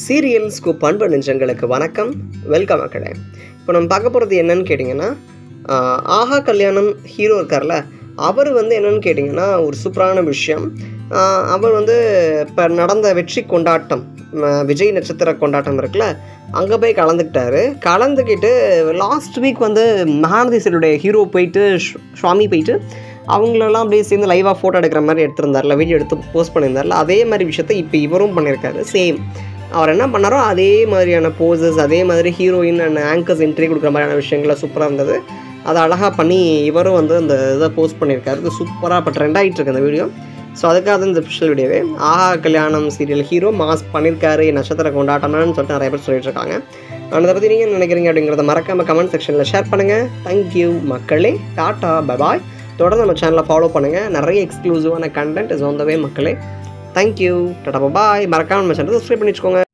சீரியல்ஸ்க்கு பண்பு நெஞ்சங்களுக்கு வணக்கம் வெல்கம் மக்களே இப்போ நம்ம பார்க்க போகிறது என்னன்னு கேட்டிங்கன்னா ஆஹ், ஆஹா கல்யாணம் ஹீரோ இருக்கார்ல அவர் வந்து என்னன்னு கேட்டிங்கன்னா ஒரு சூப்பரான விஷயம் ஆஹ், அவர் வந்து இப்போ நடந்த வெற்றி கொண்டாட்டம் ம, விஜய் நட்சத்திர கொண்டாட்டம் இருக்குல்ல அங்கே போய் கலந்துக்கிட்டாரு கலந்துக்கிட்டு லாஸ்ட் வீக் வந்து மகாநதி சீரியலுடைய ஹீரோ போயிட்டு ஷ்- சுவாமி போயிட்டு அவங்களெல்லாம் அப்படியே சேர்ந்து லைவாக ஃபோட்டோ எடுக்கிற மாதிரி எடுத்திருந்தார்ல வீடியோ எடுத்து போஸ்ட் பண்ணியிருந்தார்ல அதே மாதிரி விஷயத்த இப்போ இவரும் பண்ணியிருக்காரு சேம் அவர் என்ன பண்ணாரோ அதே மாதிரியான போசஸ் அதே மாதிரி ஹீரோயின் அண்ட் ஆங்கர்ஸ் என்ட்ரி கொடுக்குற மாதிரியான விஷயங்களை சூப்பராக இருந்தது அதை அழகாக பண்ணி இவரும் வந்து அந்த இதை போஸ்ட் பண்ணியிருக்காரு இது சூப்பராக இப்போ ட்ரெண்ட் ஆகிட்டு இருக்கு அந்த வீடியோ ஸோ அதுக்காக தான் இந்த ஸ்பெஷல் வீடியோவே ஆஹா கல்யாணம் சீரியல் ஹீரோ மாஸ் பண்ணியிருக்காரு நட்சத்திர கொண்டாட்டம்னு சொல்லிட்டு நிறைய பேர் சொல்லிட்டு இருக்காங்க அதை பற்றி நீங்கள் என்ன நினைக்கிறீங்க அப்படிங்கிறத மறக்காம கமெண்ட் செக்ஷனில் ஷேர் பண்ணுங்கள் தேங்க்யூ மக்களே டாட்டா பபாய் தொடர்ந்து நம்ம சேனலை ஃபாலோ பண்ணுங்கள் நிறைய எக்ஸ்க்ளூசிவான content is on the way மக்களே தேங்க்யூ டாடா பாய் மறக்காம நம்ம சேனலை சப்ஸ்கிரைப் பண்ணி வச்சுக்கோங்க